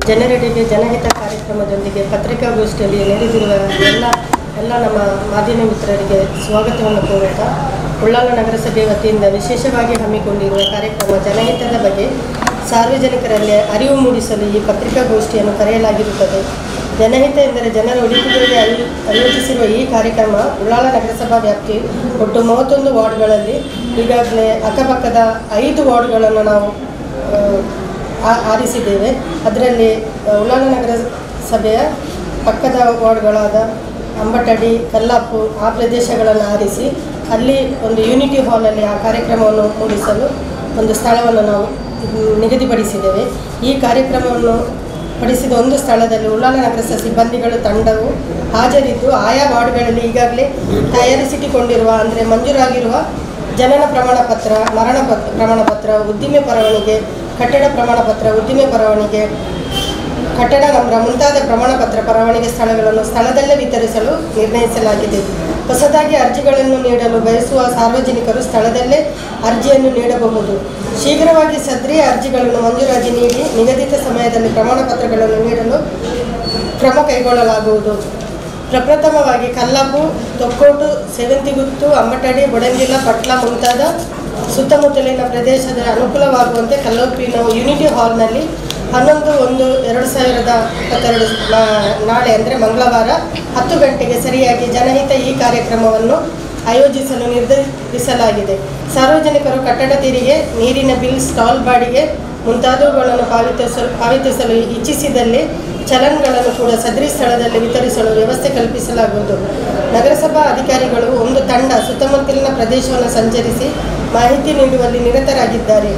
ಜನರೆಡೆಗೆ ಜನಹಿತ ಕಾರ್ಯಕ್ರಮದೊಂದಿಗೆ ಪತ್ರಿಕಾಗೋಷ್ಠಿಯಲ್ಲಿ ನೆರೆದಿರುವ ಎಲ್ಲ ಎಲ್ಲ ನಮ್ಮ ಮಾಧ್ಯಮ ಮಿತ್ರರಿಗೆ ಸ್ವಾಗತವನ್ನು ಕೋರುತ್ತಾ ಉಳ್ಳಾಲ ನಗರಸಭೆ ವತಿಯಿಂದ ವಿಶೇಷವಾಗಿ ಹಮ್ಮಿಕೊಂಡಿರುವ ಕಾರ್ಯಕ್ರಮ ಜನಹಿತದ ಬಗ್ಗೆ ಸಾರ್ವಜನಿಕರಲ್ಲಿ ಅರಿವು ಮೂಡಿಸಲು ಈ ಪತ್ರಿಕಾಗೋಷ್ಠಿಯನ್ನು ಕರೆಯಲಾಗಿರುತ್ತದೆ ಜನಹಿತ ಎಂದರೆ ಜನರ ಒಳಿತಿಗಾಗಿ ಆಯೋ ಆಯೋಜಿಸಿರುವ ಈ ಕಾರ್ಯಕ್ರಮ ಉಳ್ಳಾಲ ನಗರಸಭಾ ವ್ಯಾಪ್ತಿ ಒಟ್ಟು ಮೂವತ್ತೊಂದು ವಾರ್ಡ್ಗಳಲ್ಲಿ ಈಗಾಗಲೇ ಅಕ್ಕಪಕ್ಕದ ಐದು ವಾರ್ಡ್ಗಳನ್ನು ನಾವು ಆ, ಆ- ಆರಿಸಿದ್ದೇವೆ ಅದರಲ್ಲಿ ಆ, ಉಳ್ಳಾಲ ನಗರ ಸಭೆಯ ಪಕ್ಕದ ವಾರ್ಡ್ಗಳಾದ ಅಂಬಟಡಿ ಕಲ್ಲಾಪು ಆ ಪ್ರದೇಶಗಳನ್ನು ಆರಿಸಿ ಅಲ್ಲಿ ಒಂದು ಯೂನಿಟಿ ಹಾಲಲ್ಲಿ ಆ ಕಾರ್ಯಕ್ರಮವನ್ನು ಮೂಡಿಸಲು ಒಂದು ಸ್ಥಳವನ್ನು ನಾವು ಮ್, ನಿಗದಿಪಡಿಸಿದ್ದೇವೆ ಈ ಕಾರ್ಯಕ್ರಮವನ್ನು ಪಡಿಸಿದ ಒಂದು ಸ್ಥಳದಲ್ಲಿ ಉಳ್ಳಾಲ ನಗರಸಭೆ ಸಿಬ್ಬಂದಿಗಳು ತಂಡವು ಹಾಜರಿದ್ದು ಆಯಾ ವಾರ್ಡ್ಗಳಲ್ಲಿ ಈಗಾಗಲೇ ತಯಾರಿಸಿಟ್ಟುಕೊಂಡಿರುವ ಅಂದರೆ ಮಂಜೂರಾಗಿರುವ ಜನನ ಪ್ರಮಾಣ ಪತ್ರ ಮರಣ ಪತ್ರ ಪ್ರಮಾಣ ಪತ್ರ ಉದ್ದಿಮೆ ಪರವಾನಿಗೆ ಕಟ್ಟಡ ಪ್ರಮಾಣ ಪತ್ರ ಉದ್ದಿಮೆ ಪರವಾನಿಗೆ ಕಟ್ಟಡ ನಂಬರ ಮುಂತಾದ ಪ್ರಮಾಣ ಪತ್ರ ಪರವಾನಿಗೆ ಸ್ಥಳಗಳನ್ನು ಸ್ಥಳದಲ್ಲೇ ವಿತರಿಸಲು ನಿರ್ಣಯಿಸಲಾಗಿದೆ ಹೊಸದಾಗಿ ಅರ್ಜಿಗಳನ್ನು ನೀಡಲು ಬಯಸುವ ಸಾರ್ವಜನಿಕರು ಸ್ಥಳದಲ್ಲೇ ಅರ್ಜಿಯನ್ನು ನೀಡಬಹುದು ಶೀಘ್ರವಾಗಿ ಸದ್ರಿಯ ಅರ್ಜಿಗಳನ್ನು ಮಂಜೂರಾತಿ ನೀಡಿ ನಿಗದಿತ ಸಮಯದಲ್ಲಿ ಪ್ರಮಾಣ ಪತ್ರಗಳನ್ನು ನೀಡಲು ಕ್ರಮ ಕೈಗೊಳ್ಳಲಾಗುವುದು ಪ್ರಪ್ರಥಮವಾಗಿ ಕಲ್ಲಾಪು ತೊಕ್ಕೋಟು ಸೆವೆಂತಿಗುತ್ತು ಅಮ್ಮಟಡಿ ಬೊಡಂಗಿಲ ಪಟ್ಲ ಮುಂತಾದ ಸುತ್ತಮುತ್ತಲಿನ ಪ್ರದೇಶದ ಅನುಕೂಲವಾಗುವಂತೆ ಕಲ್ಲೋಪಿನ ಯೂನಿಟಿ ಹಾಲ್ನಲ್ಲಿ ಹನ್ನೊಂದು ಒಂದು ಎರಡು ಸಾವಿರದ ಇಪ್ಪತ್ತೆರಡು ನಾ- ನಾಳೆ ಅಂದರೆ ಮಂಗಳವಾರ ಹತ್ತು ಗಂಟೆಗೆ ಸರಿಯಾಗಿ ಜನಹಿತ ಈ ಕಾರ್ಯಕ್ರಮವನ್ನು ಆಯೋಜಿಸಲು ನಿರ್ಧರಿಸಲಾಗಿದೆ ಸಾರ್ವಜನಿಕರು ಕಟ್ಟಡ ತೆರಿಗೆ ನೀರಿನ ಬಿಲ್ ಸ್ಟಾಲ್ ಬಾಡಿಗೆ ಮುಂತಾದವುಗಳನ್ನು ಪಾವತಿಸಲು ಪಾವತಿಸಲು ಇಚ್ಛಿಸಿದಲ್ಲಿ ಚಲನ್ಗಳನ್ನು ಕೂಡ ಸದರಿ ಸ್ಥಳದಲ್ಲಿ ವಿತರಿಸಲು ವ್ಯವಸ್ಥೆ ಕಲ್ಪಿಸಲಾಗುವುದು ನಗರಸಭಾ ಅಧಿಕಾರಿಗಳು ಒಂದು ತಂಡ ಸುತ್ತಮುತ್ತಲಿನ ಪ್ರದೇಶವನ್ನು ಸಂಚರಿಸಿ ಮಾಹಿತಿ ನೀಡುವಲ್ಲಿ ನಿರತರಾಗಿದ್ದಾರೆ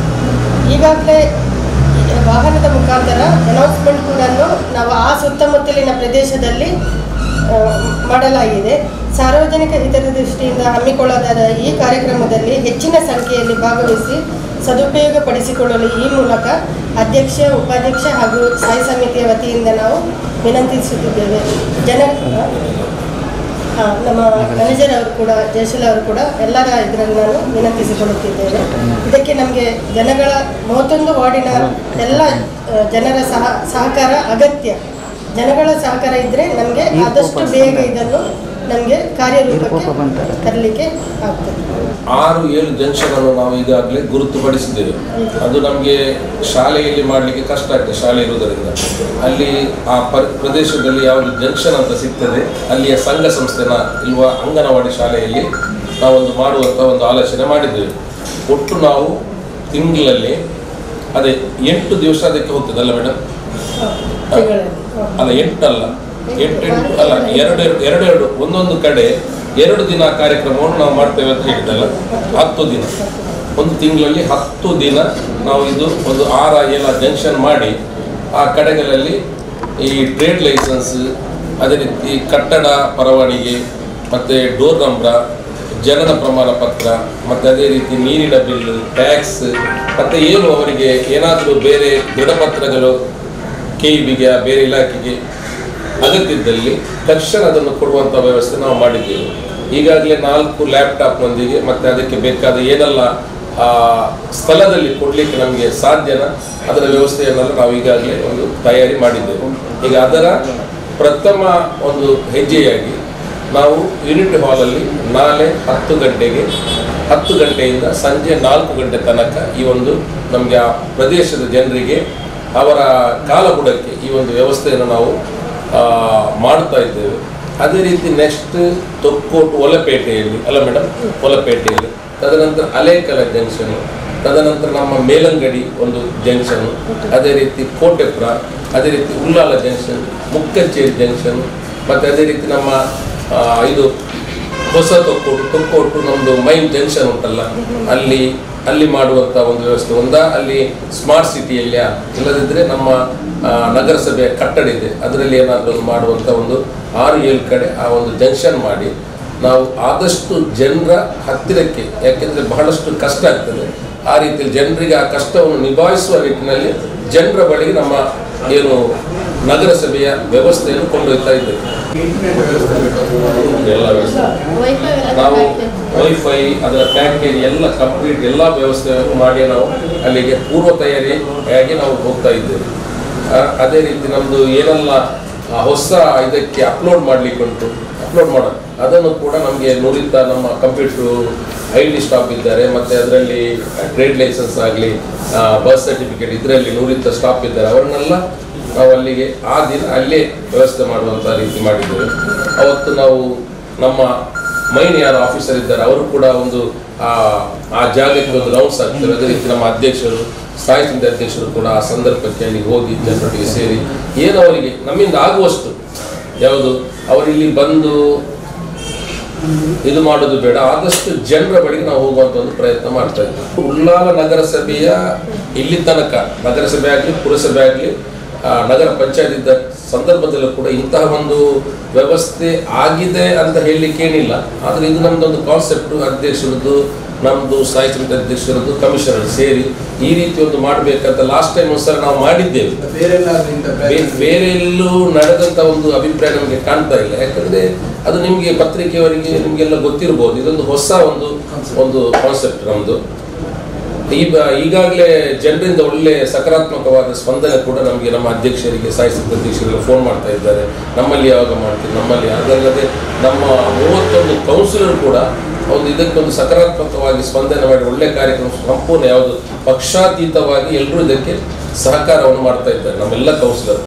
ಈಗಾಗಲೇ ವಾಹನದ ಮುಖಾಂತರ ಅನೌನ್ಸ್ಮೆಂಟ್ ಕೂಡ ನಾವು ಆ ಸುತ್ತಮುತ್ತಲಿನ ಪ್ರದೇಶದಲ್ಲಿ ಆ, ಮಾಡಲಾಗಿದೆ ಸಾರ್ವಜನಿಕ ಹಿತದೃಷ್ಟಿಯಿಂದ ಹಮ್ಮಿಕೊಳ್ಳಲಾದ ಈ ಕಾರ್ಯಕ್ರಮದಲ್ಲಿ ಹೆಚ್ಚಿನ ಸಂಖ್ಯೆಯಲ್ಲಿ ಭಾಗವಹಿಸಿ ಸದುಪಯೋಗಪಡಿಸಿಕೊಳ್ಳಲು ಈ ಮೂಲಕ ಅಧ್ಯಕ್ಷ ಉಪಾಧ್ಯಕ್ಷ ಹಾಗೂ ಸ್ಥಾಯಿ ಸಮಿತಿಯ ವತಿಯಿಂದ ನಾವು ವಿನಂತಿಸುತ್ತಿದ್ದೇವೆ ಜನ ಆ, ನಮ್ಮ ಮ್ಯಾನೇಜರ್ ಅವರು ಕೂಡ ಜಯಶೀಲ ಅವರು ಕೂಡ ಎಲ್ಲರ ಇದರಲ್ಲಿ ನಾನು ವಿನಂತಿಸಿಕೊಳ್ಳುತ್ತಿದ್ದೇನೆ ಇದಕ್ಕೆ ನಮಗೆ ಜನಗಳ ಮೂವತ್ತೊಂದು ವಾರ್ಡಿನ ಎಲ್ಲ ಆ, ಜನರ ಸಹ ಸಹಕಾರ ಅಗತ್ಯ ಜನಗಳ ಸಹಕಾರ ಇದ್ದರೆ ನಮಗೆ ಆದಷ್ಟು ಬೇಗ ಇದನ್ನು ನಮಗೆ ಕಾರ್ಯರೂಪಕ್ಕೆ ತರಲಿಕ್ಕೆ ಆಗ್ತದೆ ಆರು ಏಳು ಜಂಕ್ಷನ್ ಅನ್ನು ನಾವು ಈಗಾಗಲೇ ಗುರುತುಪಡಿಸಿದ್ದೇವೆ ಅದು ನಮಗೆ ಶಾಲೆಯಲ್ಲಿ ಮಾಡಲಿಕ್ಕೆ ಕಷ್ಟ ಆಗ್ತದೆ ಶಾಲೆ ಇರುವುದರಿಂದ ಅಲ್ಲಿ ಆ ಪರ್ ಪ್ರದೇಶದಲ್ಲಿ ಯಾವುದು ಜಂಕ್ಷನ್ ಅಂತ ಸಿಗ್ತದೆ ಅಲ್ಲಿಯ ಸಂಘ ಸಂಸ್ಥೆನ ಇಲ್ವಾ ಅಂಗನವಾಡಿ ಶಾಲೆಯಲ್ಲಿ ನಾವೊಂದು ಮಾಡುವಂಥ ಒಂದು ಆಲೋಚನೆ ಮಾಡಿದ್ದೇವೆ ಒಟ್ಟು ನಾವು ತಿಂಗಳಲ್ಲಿ ಅದೇ ಎಂಟು ದಿವಸ ಅದಕ್ಕೆ ಹೋಗ್ತದಲ್ಲ ಮೇಡಮ್ ತಿಂಗಳಲ್ಲಿ ಹ. ಅಲ್ಲ ಎಂಟಲ್ಲ ಎಂಟು ಎಂಟು ಅಲ್ಲ ಎರಡು ಎರಡು ಎರಡು ಎರಡು ಒಂದೊಂದು ಕಡೆ ಎರಡು ದಿನ ಕಾರ್ಯಕ್ರಮವನ್ನು ನಾವು ಮಾಡ್ತೇವೆ ಅಂತ ಹೇಳಿದಲ್ಲ ಹತ್ತು ದಿನ ಒಂದು ತಿಂಗಳಲ್ಲಿ ಹತ್ತು ದಿನ ನಾವು ಇದು ಒಂದು ಆರ ಏಳ ಜಂಕ್ಷನ್ ಮಾಡಿ ಆ ಕಡೆಗಳಲ್ಲಿ ಈ ಟ್ರೇಡ್ ಲೈಸೆನ್ಸ್ ಅದೇ ರೀತಿ ಕಟ್ಟಡ ಪರವಾನಿಗೆ ಮತ್ತು ಡೋರ್ ನಂಬರ ಜನನ ಪ್ರಮಾಣ ಪತ್ರ ಮತ್ತು ಅದೇ ರೀತಿ ನೀರಿನ ಬಿಲ್ ಟ್ಯಾಕ್ಸ್ ಮತ್ತು ಏನು ಅವರಿಗೆ ಏನಾದರೂ ಬೇರೆ ದೃಢಪತ್ರಗಳು ಕೆ ಬಿಗೆ ಬೇರೆ ಇಲಾಖೆಗೆ ಅಗತ್ಯದಲ್ಲಿ ತಕ್ಷಣ ಅದನ್ನು ಕೊಡುವಂಥ ವ್ಯವಸ್ಥೆ ನಾವು ಮಾಡಿದ್ದೇವೆ ಈಗಾಗಲೇ ನಾಲ್ಕು ಲ್ಯಾಪ್ಟಾಪ್ನೊಂದಿಗೆ ಮತ್ತು ಅದಕ್ಕೆ ಬೇಕಾದ ಏನೆಲ್ಲ ಆ ಸ್ಥಳದಲ್ಲಿ ಕೊಡಲಿಕ್ಕೆ ನಮಗೆ ಸಾಧ್ಯನ ಅದರ ವ್ಯವಸ್ಥೆಯನ್ನೆಲ್ಲ ನಾವು ಈಗಾಗಲೇ ಒಂದು ತಯಾರಿ ಮಾಡಿದ್ದೇವೆ ಈಗ ಅದರ ಪ್ರಥಮ ಒಂದು ಹೆಜ್ಜೆಯಾಗಿ ನಾವು ಯೂನಿಟ್ ಹಾಲಲ್ಲಿ ನಾಳೆ ಹತ್ತು ಗಂಟೆಗೆ ಹತ್ತು ಗಂಟೆಯಿಂದ ಸಂಜೆ ನಾಲ್ಕು ಗಂಟೆ ತನಕ ಈ ಒಂದು ನಮಗೆ ಆ ಪ್ರದೇಶದ ಜನರಿಗೆ ಅವರ ಕಾಲಬುಡಕ್ಕೆ ಈ ಒಂದು ವ್ಯವಸ್ಥೆಯನ್ನು ನಾವು ಆ, ಮಾಡ್ತಾ ಇದ್ದೇವೆ ಅದೇ ರೀತಿ ನೆಕ್ಸ್ಟ್ ತೊಕ್ಕೋಟು ಒಲಪೇಟೆಯಲ್ಲಿ ಅಲ್ಲ ಮೇಡಮ್ ಒಲಪೇಟೆಯಲ್ಲಿ ತದನಂತರ ಅಲೇಕಲ ಜಂಕ್ಷನ್ ತದನಂತರ ನಮ್ಮ ಮೇಲಂಗಡಿ ಒಂದು ಜಂಕ್ಷನ್ ಅದೇ ರೀತಿ ಕೋಟೆಪುರ ಅದೇ ರೀತಿ ಉಳ್ಳಾಲ ಜಂಕ್ಷನ್ ಮುಕ್ಕಚ್ಚೇರಿ ಜಂಕ್ಷನ್ ಮತ್ತು ಅದೇ ರೀತಿ ನಮ್ಮ ಆ, ಇದು ಹೊಸ ತೊಕ್ಕೋಟು ತೊಕ್ಕೋಟು ನಮ್ಮದು ಮೈನ್ ಜಂಕ್ಷನ್ ಉಂಟಲ್ಲ ಅಲ್ಲಿ ಅಲ್ಲಿ ಮಾಡುವಂಥ ಒಂದು ವ್ಯವಸ್ಥೆ ಒಂದ ಅಲ್ಲಿ ಸ್ಮಾರ್ಟ್ ಸಿಟಿಯಲ್ಲಿ ಇಲ್ಲದಿದ್ದರೆ ನಮ್ಮ ಆ, ನಗರಸಭೆಯ ಕಟ್ಟಡ ಇದೆ ಅದರಲ್ಲಿ ಏನಾದರೂ ಒಂದು ಮಾಡುವಂಥ ಒಂದು ಆರು ಏಳು ಕಡೆ ಆ ಒಂದು ಜಂಕ್ಷನ್ ಮಾಡಿ ನಾವು ಆದಷ್ಟು ಜನರ ಹತ್ತಿರಕ್ಕೆ ಯಾಕೆಂದರೆ ಬಹಳಷ್ಟು ಕಷ್ಟ ಆಗ್ತದೆ ಆ ರೀತಿಯಲ್ಲಿ ಜನರಿಗೆ ಆ ಕಷ್ಟವನ್ನು ನಿಭಾಯಿಸುವ ನಿಟ್ಟಿನಲ್ಲಿ ಜನರ ಬಳಿಗೆ ನಮ್ಮ ಏನು ನಗರಸಭೆಯ ವ್ಯವಸ್ಥೆಯನ್ನು ಕೊಂಡೊಯ್ತಾ ಇದ್ದೇವೆ ಎಲ್ಲ ವ್ಯವಸ್ಥೆ ವೈಫೈ ಎಲ್ಲ ನಾವು ಹಾಕಿ. ವೈಫೈ ಅದರ ಪ್ಯಾಕೇಜ್ ಎಲ್ಲ ಕಂಪ್ಲೀಟ್ ಎಲ್ಲ ವ್ಯವಸ್ಥೆ ಮಾಡಿ ನಾವು ಅಲ್ಲಿಗೆ ಪೂರ್ವ ತಯಾರಿಯಾಗಿ ನಾವು ಹೋಗ್ತಾ ಇದ್ದೇವೆ ಆ, ಅದೇ ರೀತಿ ನಮ್ಮದು ಏನೆಲ್ಲ ಆ, ಹೊಸ ಇದಕ್ಕೆ ಅಪ್ಲೋಡ್ ಮಾಡ್ಲಿಕ್ಕೆ ಉಂಟು ಅಪ್ಲೋಡ್ ಮಾಡೋದು ಅದನ್ನು ಕೂಡ ನಮಗೆ ನುರಿತ ನಮ್ಮ ಕಂಪ್ಯೂಟರ್ ಐ ಡಿ ಸ್ಟಾಫ್ ಇದ್ದಾರೆ ಮತ್ತು ಅದರಲ್ಲಿ ಟ್ರೇಡ್ ಲೈಸೆನ್ಸ್ ಆಗಲಿ ಬರ್ತ್ ಸರ್ಟಿಫಿಕೇಟ್ ಇದರಲ್ಲಿ ನುರಿತ ಸ್ಟಾಫ್ ಇದ್ದಾರೆ ಅವರನ್ನೆಲ್ಲ ನಾವು ಅಲ್ಲಿಗೆ ಆ ದಿನ ಅಲ್ಲೇ ವ್ಯವಸ್ಥೆ ಮಾಡುವಂಥ ರೀತಿ ಮಾಡಿದ್ದೇವೆ ಅವತ್ತು ನಾವು ನಮ್ಮ ಮೈನ್ ಯಾರು ಆಫೀಸರ್ ಇದ್ದಾರೆ ಅವರು ಕೂಡ ಒಂದು ಆ ಆ ಜಾಗಕ್ಕೆ ಒಂದು ರೌಂಡ್ಸ್ ಆಗ್ತೇವೆ ಅದೇ ರೀತಿ ನಮ್ಮ ಅಧ್ಯಕ್ಷರು ಸ್ಥಾಯಿ ಸಮಿತಿ ಅಧ್ಯಕ್ಷರು ಕೂಡ ಆ ಸಂದರ್ಭಕ್ಕೆ ಅಲ್ಲಿ ಹೋಗಿ ಜನರೊಟ್ಟಿಗೆ ಸೇರಿ ಏನು ಅವರಿಗೆ ನಮ್ಮಿಂದ ಆಗುವಷ್ಟು ಯಾವುದು ಅವರಿಲ್ಲಿ ಬಂದು ಇದು ಮಾಡೋದು ಬೇಡ ಆದಷ್ಟು ಜನರ ಬಳಿಗೆ ನಾವು ಹೋಗುವಂತ ಒಂದು ಪ್ರಯತ್ನ ಮಾಡ್ತಾ ಇದ್ದೀವಿ ಉಳ್ಳಾಲ ನಗರಸಭೆಯ ಇಲ್ಲಿ ತನಕ ನಗರಸಭೆ ಆಗಲಿ ಪುರಸಭೆ ಆಗಲಿ ನಗರ ಪಂಚಾಯತ್ ಇದ್ದ ಸಂದರ್ಭದಲ್ಲೂ ಕೂಡ ಇಂತಹ ಒಂದು ವ್ಯವಸ್ಥೆ ಆಗಿದೆ ಅಂತ ಹೇಳಲಿಕ್ಕೆ ಏನಿಲ್ಲ ಆದರೆ ಇದು ನಮ್ದೊಂದು ಕಾನ್ಸೆಪ್ಟ್ ಅಧ್ಯಕ್ಷರದ್ದು ನಮ್ಮದು ಸ್ಥಾಯಿ ಸಮಿತಿ ಅಧ್ಯಕ್ಷರದ್ದು ಕಮಿಷನರ್ ಸೇರಿ ಈ ರೀತಿ ಒಂದು ಮಾಡಬೇಕಂತ ಲಾಸ್ಟ್ ಟೈಮ್ ಒಂದ್ಸಲ ನಾವು ಮಾಡಿದ್ದೇವೆ ಬೇರೆಲ್ಲಾದ್ರೂ ಇಂಥ ಬೇ- ಪ್ರಯತ್ನ ಬೇರೆ ಎಲ್ಲೂ ನಡೆದಂತ ಒಂದು ಅಭಿಪ್ರಾಯ ನಮಗೆ ಕಾಣ್ತಾ ಇಲ್ಲ ಯಾಕಂದ್ರೆ ಅದು ನಿಮಗೆ ಪತ್ರಿಕೆಯವರಿಗೆ ನಿಮಗೆಲ್ಲ ಗೊತ್ತಿರಬಹುದು ಇದೊಂದು ಹೊಸ ಒಂದು ಒಂದು ಕಾನ್ಸೆಪ್ಟ್ ನಮ್ದು ಈಗ ಈಗಾಗಲೇ ಜನರಿಂದ ಒಳ್ಳೆ ಸಕಾರಾತ್ಮಕವಾದ ಸ್ಪಂದನೆ ಕೂಡ ನಮಗೆ ನಮ್ಮ ಅಧ್ಯಕ್ಷರಿಗೆ ಸಾಹಿತ್ಯ ಅಧ್ಯಕ್ಷರಿಗೆ ಫೋನ್ ಮಾಡ್ತಾ ಇದ್ದಾರೆ ನಮ್ಮಲ್ಲಿ ಯಾವಾಗ ಮಾಡ್ತೀವಿ ನಮ್ಮಲ್ಲಿ ಅದಲ್ಲದೆ ನಮ್ಮ ಮೂವತ್ತೊಂದು ಕೌನ್ಸಿಲರ್ ಕೂಡ ಒಂದು ಇದಕ್ಕೊಂದು ಸಕಾರಾತ್ಮಕವಾಗಿ ಸ್ಪಂದನೆ ಮಾಡಿ ಒಳ್ಳೆ ಕಾರ್ಯಕ್ರಮ ಸಂಪೂರ್ಣ ಯಾವುದು ಪಕ್ಷಾತೀತವಾಗಿ ಎಲ್ಲರೂ ಇದಕ್ಕೆ ಸಹಕಾರವನ್ನು ಮಾಡ್ತಾ ಇದ್ದಾರೆ ನಮ್ಮೆಲ್ಲ ಕೌನ್ಸಿಲರ್